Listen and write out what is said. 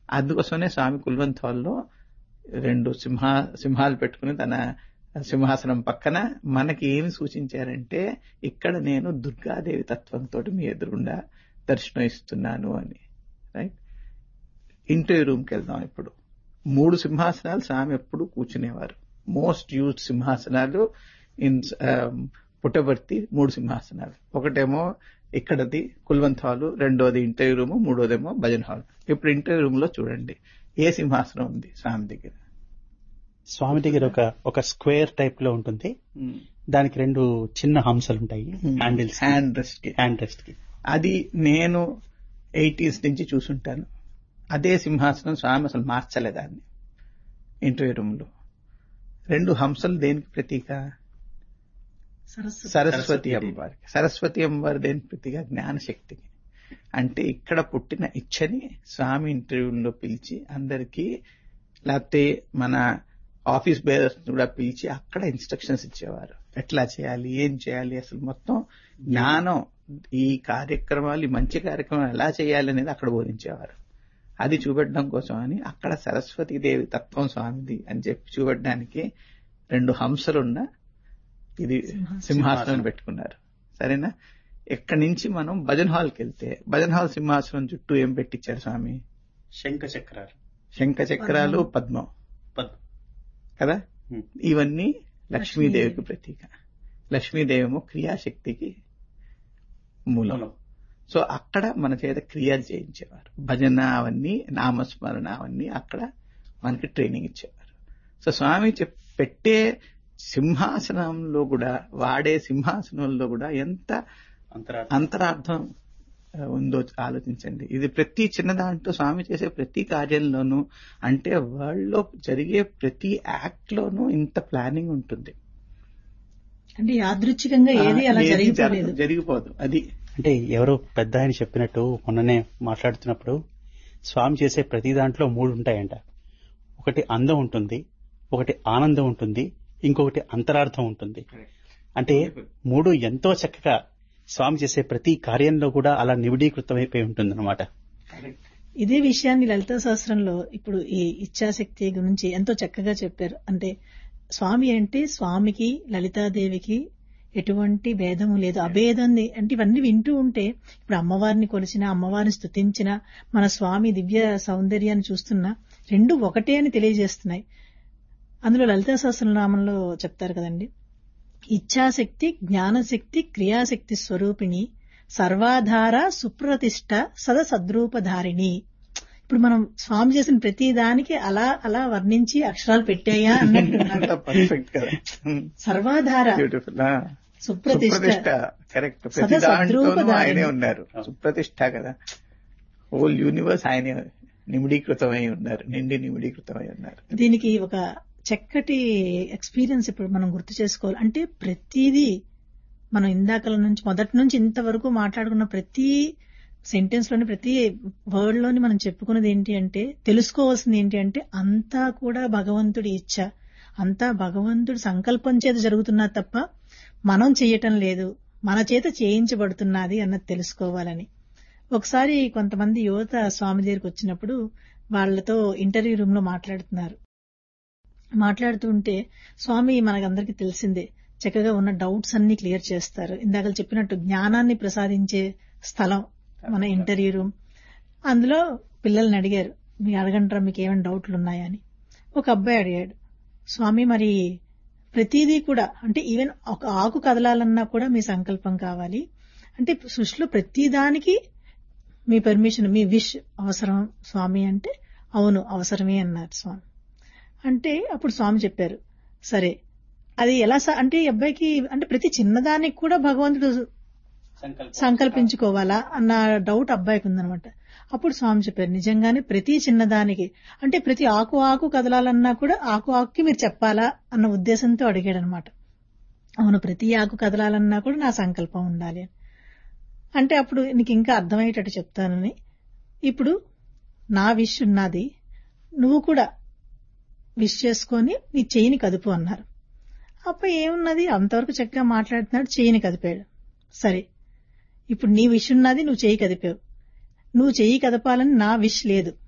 అందుకోసమే స్వామి కుల్వంత్ హాల్లో రెండు సింహా సింహాలు పెట్టుకుని తన సింహాసనం పక్కన మనకి ఏమి సూచించారంటే ఇక్కడ నేను దుర్గాదేవి తత్వంతో మీ ఎదురుండా దర్శనం ఇస్తున్నాను అని రైట్ ఇంటర్వ్యూ రూమ్కి వెళ్దాం ఇప్పుడు మూడు సింహాసనాలు స్వామి ఎప్పుడు కూర్చునేవారు మోస్ట్ యూజ్ సింహాసనాలు ఇన్ పుట్టబర్తి మూడు సింహాసనాలు ఒకటేమో ఇక్కడది కుల్వంత్ హాల్ రెండోది ఇంటర్వ్యూ రూమ్ మూడోదేమో భజన్ హాల్ ఇప్పుడు ఇంటర్వ్యూ రూమ్ లో చూడండి ఏ సింహాసనం ఉంది స్వామి దగ్గర స్వామి దగ్గర ఒక ఒక స్క్వేర్ టైప్ లో ఉంటుంది దానికి రెండు చిన్న హంసలు ఉంటాయి హ్యాండిల్స్ హ్యాండ్ రెస్ట్ కి హ్యాండ్ రెస్ట్ కి అది నేను ఎయిటీస్ నుంచి చూసుంటాను అదే సింహాసనం స్వామి అసలు మార్చలే దాన్ని ఇంటర్వ్యూ రూమ్ లో రెండు హంసలు దేనికి ప్రతీక సరస్వతి అమ్మవారికి సరస్వతి అమ్మవారి దేని ప్రతీక జ్ఞానశక్తికి అంటే ఇక్కడ పుట్టిన ఇచ్చని స్వామి ఇంటర్వ్యూలో పిలిచి అందరికీ లేకపోతే మన ఆఫీస్ బేరర్స్ కూడా పిలిచి అక్కడ ఇన్స్ట్రక్షన్స్ ఇచ్చేవారు ఎట్లా చేయాలి ఏం చేయాలి అసలు మొత్తం జ్ఞానం ఈ కార్యక్రమాలు ఈ మంచి కార్యక్రమాలు ఎలా చేయాలి అనేది అక్కడ బోధించేవారు అది చూపెట్టడం కోసం అని అక్కడ సరస్వతీదేవి తత్వం స్వామిది అని చెప్పి చూపెట్టడానికి రెండు హంసలున్న ఇది సింహాసనం పెట్టుకున్నారు సరేనా ఎక్కడి నుంచి మనం భజన్ హాల్కి వెళ్తే భజన్ హాల్ సింహాసనం చుట్టూ ఏం పెట్టించారు స్వామి శంఖ చక్రాలు శంఖ చక్రాలు పద్మం పద్మం. కదా Hmm. ఇవన్నీ లక్ష్మీదేవికి ప్రతీక లక్ష్మీదేవేమో క్రియాశక్తికి మూలం మూలం. సో అక్కడ మన చేత క్రియలు చేయించేవారు భజన అవన్నీ నామస్మరణ అవన్నీ అక్కడ మనకి ట్రైనింగ్ ఇచ్చేవారు సో స్వామి చెప్ పెట్టే సింహాసనంలో కూడా వాడే సింహాసనంలో కూడా ఎంత అంతరార్థం అంతరార్థం ఆ, ఉందో ఆలోచించండి ఇది ప్రతి చిన్న దాంట్లో స్వామి చేసే ప్రతి కార్యంలోనూ అంటే వరల్డ్ లో జరిగే ప్రతి యాక్ట్ లోనూ ఇంత ప్లానింగ్ ఉంటుంది అంటే యాదృచ్ఛికంగా ఏది అలా ఏది జరిగిపోలేదు జరగదు, జరిగిపోదు అది అంటే ఎవరో పెద్ద ఆయన చెప్పినట్టు మొన్ననే మాట్లాడుతున్నప్పుడు స్వామి చేసే ప్రతి దాంట్లో మూడు ఉంటాయంట ఒకటి అందం ఉంటుంది ఒకటి ఆనందం ఉంటుంది ఇంకొకటి అంతరార్థం ఉంటుంది అంటే మూడు ఎంతో చక్కగా స్వామి చేసే ప్రతి కార్యంలో కూడా అలా నివిడీకృతమైపోయి ఉంటుంది అనమాట ఇదే విషయాన్ని లలితా శాస్త్రంలో ఇప్పుడు ఈ ఇచ్ఛాశక్తి గురించి ఎంతో చక్కగా చెప్పారు అంటే స్వామి అంటే స్వామికి లలితాదేవికి ఎటువంటి భేదము లేదు అభేదాన్ని అంటే ఇవన్నీ వింటూ ఉంటే ఇప్పుడు అమ్మవారిని కొలిచిన అమ్మవారిని స్తుతించిన మన స్వామి దివ్య సౌందర్యాన్ని చూస్తున్నా రెండు ఒకటే అని తెలియజేస్తున్నాయి అందులో లలితా సహస్రనామంలో చెప్తారు కదండి ఇచ్ఛాశక్తి జ్ఞానశక్తి క్రియాశక్తి స్వరూపిణి సర్వాధార సుప్రతిష్ట సద సద్రూపధారిణి ఇప్పుడు మనం స్వామి చేసిన ప్రతి దానికి అలా అలా వర్ణించి అక్షరాలు పెట్టాయా అన్నట్టు పర్ఫెక్ట్ కదా సర్వాధార బ్యూటిఫుల్ సుప్రతిష్ట సుప్రతిష్ట కరెక్ట్ ప్రతి సదా దాంట్లోనూ సద్రూపధారిణి. ఆయనే ఉన్నారు సుప్రతిష్ట కదా హోల్ యూనివర్స్ ఆయనే నిమిడీకృతమై ఉన్నారు నిండి నిమిడీకృతమై ఉన్నారు దీనికి ఒక చక్కటి ఎక్స్పీరియన్స్ ఇప్పుడు మనం గుర్తు చేసుకోవాలి అంటే ప్రతిదీ మనం ఇందాకల నుంచి మొదటి నుంచి ఇంతవరకు మాట్లాడుకున్న ప్రతి సెంటెన్స్ లోని ప్రతి వర్డ్ లోని మనం చెప్పుకున్నది ఏంటి అంటే తెలుసుకోవాల్సింది ఏంటి అంటే అంతా కూడా భగవంతుడి ఇచ్చ అంతా భగవంతుడి సంకల్పం చేత జరుగుతున్నది తప్ప మనం చేయటం లేదు మన చేత చేయించబడుతున్నది అన్నది తెలుసుకోవాలని ఒకసారి కొంతమంది యువత స్వామి దగ్గరికి వచ్చినప్పుడు వాళ్ళతో ఇంటర్వ్యూ రూమ్ లో మాట్లాడుతున్నారు మాట్లాడుతూ ఉంటే స్వామి మనకందరికీ తెలిసిందే చక్కగా ఉన్న డౌట్స్ అన్ని క్లియర్ చేస్తారు ఇందాక చెప్పినట్టు జ్ఞానాన్ని ప్రసాదించే స్థలం మన ఇంటర్వ్యూ రూమ్ అందులో పిల్లల్ని అడిగారు మీ అడగంటారా మీకు ఏమైనా డౌట్లు ఉన్నాయని ఒక అబ్బాయి అడిగాడు స్వామి మరి ప్రతిదీ కూడా అంటే ఈవెన్ ఒక ఆకు కదలాలన్నా కూడా మీ సంకల్పం కావాలి అంటే సృష్టిలో ప్రతి దానికి మీ పర్మిషన్ మీ విష్ అవసరం స్వామి అంటే అవును అవసరమే అన్నారు స్వామి అంటే అప్పుడు స్వామి చెప్పారు సరే అది ఎలా స- అంటే ఈ అబ్బాయికి అంటే ప్రతి చిన్నదానికి కూడా భగవంతుడు సంకల్పించుకోవాలా అన్న డౌట్ అబ్బాయికి ఉందనమాట అప్పుడు స్వామి చెప్పారు నిజంగానే ప్రతి చిన్నదానికి అంటే ప్రతి ఆకు ఆకు కదలాలన్నా కూడా ఆకు ఆకుకి మీరు చెప్పాలా అన్న ఉద్దేశంతో అడిగాడు అనమాట అవును ప్రతి ఆకు కదలాలన్నా కూడా నా సంకల్పం ఉండాలి అని అంటే అప్పుడు నీకు ఇంకా అర్థమయ్యేటట్టు చెప్తానని ఇప్పుడు నా విష్ ఉన్నది నువ్వు కూడా విష్ చేసుకొని నీ చెయ్యిని కదుపు అన్నారు అప్పుడు ఏమున్నది అంతవరకు చక్కగా మాట్లాడుతున్నాడు చెయ్యిని కదిపాడు సరే ఇప్పుడు నీ విష్ ఉన్నది నువ్వు చెయ్యి కదిపావు నువ్వు చెయ్యి కదపాలని నా విష్ లేదు